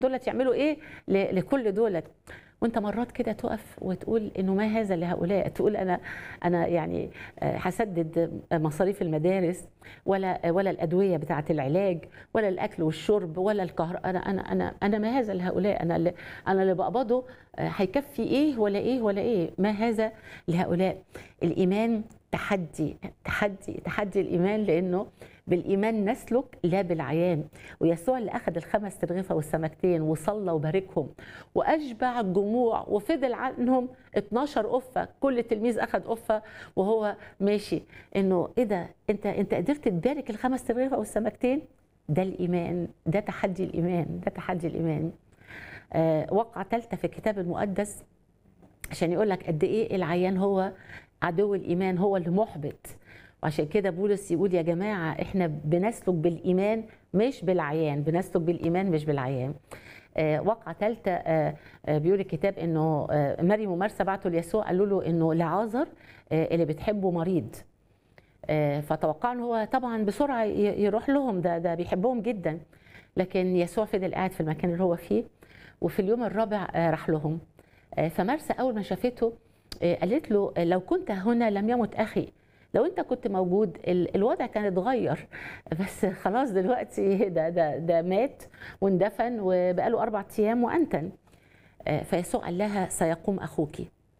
دولت يعملوا ايه ل- لكل دولت وانت مرات كده تقف وتقول انه ما هذا لهؤلاء تقول انا انا يعني آه، هسدد مصاريف المدارس ولا ولا الادويه بتاعه العلاج ولا الاكل والشرب ولا الكهرباء انا انا انا انا ما هذا لهؤلاء انا اللي انا اللي بقبضه آه، هيكفي ايه ولا ايه ولا ايه ما هذا لهؤلاء الايمان تحدي تحدي تحدي الايمان لانه بالايمان نسلك لا بالعيان ويسوع اللي اخذ الخمس ترغفه والسمكتين وصلى وباركهم واشبع الجموع وفضل عنهم 12 قفه كل تلميذ اخذ قفه وهو ماشي انه ايه ده انت انت قدرت تبارك الخمس ترغفه والسمكتين ده الايمان ده تحدي الايمان ده تحدي الايمان آه وقعه ثالثه في الكتاب المقدس عشان يقول لك قد ايه العيان هو عدو الايمان هو اللي محبط وعشان كده بولس يقول يا جماعه احنا بنسلك بالايمان مش بالعيان بنسلك بالايمان مش بالعيان آه وقعه ثالثه آه آه بيقول الكتاب انه آه مريم ومرسى بعتوا ليسوع قالوا له انه لعازر آه اللي بتحبه مريض آه فتوقع انه هو طبعا بسرعه ي- يروح لهم ده ده بيحبهم جدا لكن يسوع فضل قاعد في المكان اللي هو فيه وفي اليوم الرابع آه راح لهم آه فمرسى اول ما شافته آه قالت له آه، لو كنت هنا لم يمت اخي لو انت كنت موجود ال- الوضع كان اتغير بس خلاص دلوقتي ده ده ده مات واندفن وبقاله اربع ايام وانتن آه، فيسوع قال لها سيقوم اخوك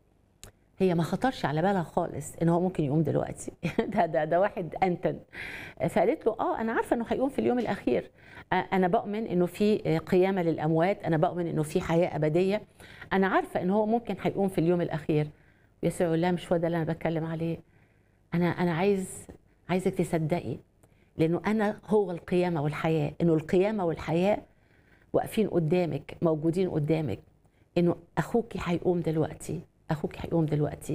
هي ما خطرش على بالها خالص ان هو ممكن يقوم دلوقتي ده ده ده واحد انتن آه، فقالت له اه انا عارفه انه هيقوم في اليوم الاخير آه، انا بؤمن انه في آه، قيامه للاموات انا بؤمن انه في حياه ابديه انا عارفه ان هو ممكن هيقوم في اليوم الاخير يسوع يقول لها مش هو ده اللي انا بتكلم عليه انا انا عايز عايزك تصدقي لانه انا هو القيامه والحياه انه القيامه والحياه واقفين قدامك موجودين قدامك انه اخوك هيقوم دلوقتي اخوك هيقوم دلوقتي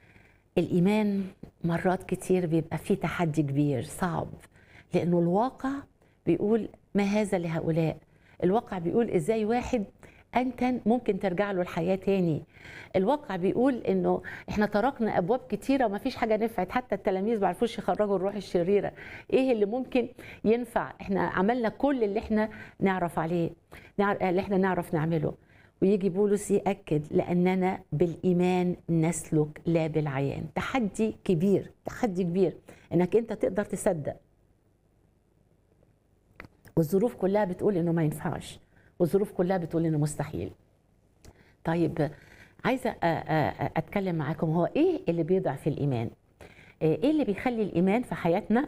الايمان مرات كتير بيبقى فيه تحدي كبير صعب لانه الواقع بيقول ما هذا لهؤلاء الواقع بيقول ازاي واحد انتن ممكن ترجع له الحياه تاني الواقع بيقول انه احنا طرقنا ابواب كتيره وما فيش حاجه نفعت حتى التلاميذ ما عرفوش يخرجوا الروح الشريره ايه اللي ممكن ينفع احنا عملنا كل اللي احنا نعرف عليه نعر... اللي احنا نعرف نعمله ويجي بولس ياكد لاننا بالايمان نسلك لا بالعيان تحدي كبير تحدي كبير انك انت تقدر تصدق والظروف كلها بتقول انه ما ينفعش والظروف كلها بتقول انه مستحيل طيب عايزه أ- أ- اتكلم معاكم هو ايه اللي بيضعف الايمان ايه اللي بيخلي الايمان في حياتنا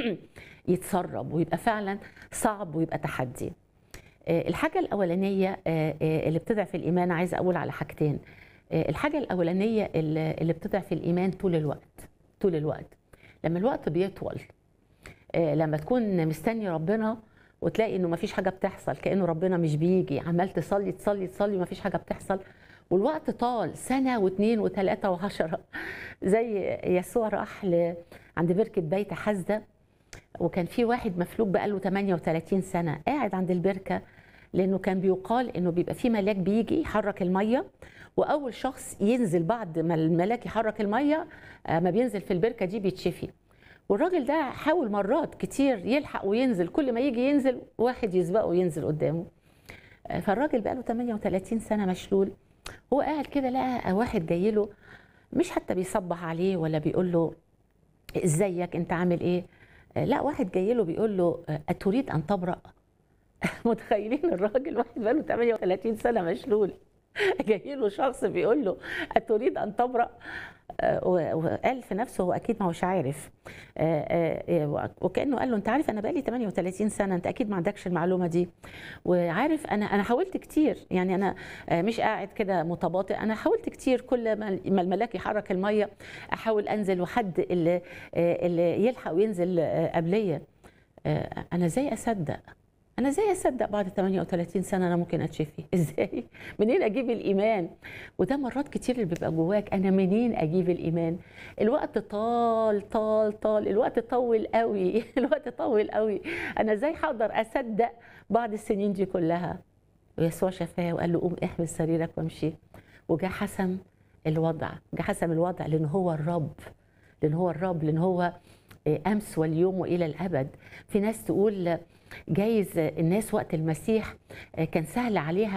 يتسرب ويبقى فعلا صعب ويبقى تحدي آه، الحاجه الاولانيه آه، آه، اللي بتضعف الايمان عايزه اقول على حاجتين آه، الحاجه الاولانيه اللي اللي بتضعف الايمان طول الوقت طول الوقت لما الوقت بيطول آه، لما تكون مستني ربنا وتلاقي انه مفيش حاجه بتحصل كانه ربنا مش بيجي عمال تصلي تصلي تصلي ومفيش حاجه بتحصل والوقت طال سنه واثنين وثلاثه وعشره زي يسوع راح ل- عند بركه بيت حزده وكان في واحد مفلوج بقاله 38 سنه قاعد عند البركه لانه كان بيقال انه بيبقى في ملاك بيجي يحرك الميه واول شخص ينزل بعد ما الملاك يحرك الميه آه، ما بينزل في البركه دي بيتشفي والراجل ده حاول مرات كتير يلحق وينزل كل ما يجي ينزل واحد يسبقه وينزل قدامه آه، فالراجل بقاله 38 سنه مشلول هو قاعد كده لقى واحد جاي له مش حتى بيصبح عليه ولا بيقول له ازيك انت عامل ايه آه، لا واحد جاي له بيقول له آه، اتريد ان تبرأ متخيلين الراجل واحد بقاله 38 سنه مشلول جاي له شخص بيقول له اتريد ان تبرأ آه، و- وقال في نفسه هو اكيد ما هوش عارف آه، آه، آه، وكانه قال له انت عارف انا بقالي 38 سنه انت اكيد ما عندكش المعلومه دي وعارف انا انا حاولت كتير يعني انا آه، مش قاعد كده متباطئ انا حاولت كتير كل ما ما الملاك يحرك الميه احاول انزل وحد اللي آه، اللي يلحق وينزل آه، قبليه آه، انا ازاي اصدق انا ازاي اصدق بعد 38 سنه انا ممكن اتشفي ازاي منين اجيب الايمان وده مرات كتير اللي بيبقى جواك انا منين اجيب الايمان الوقت طال طال طال الوقت طول قوي الوقت طول قوي انا ازاي هقدر اصدق بعد السنين دي كلها ويسوع شفاه وقال له قوم احمل سريرك وامشي وجا حسم الوضع جا حسم الوضع لان هو الرب لان هو الرب لان هو امس واليوم والى الابد في ناس تقول جايز الناس وقت المسيح كان سهل عليها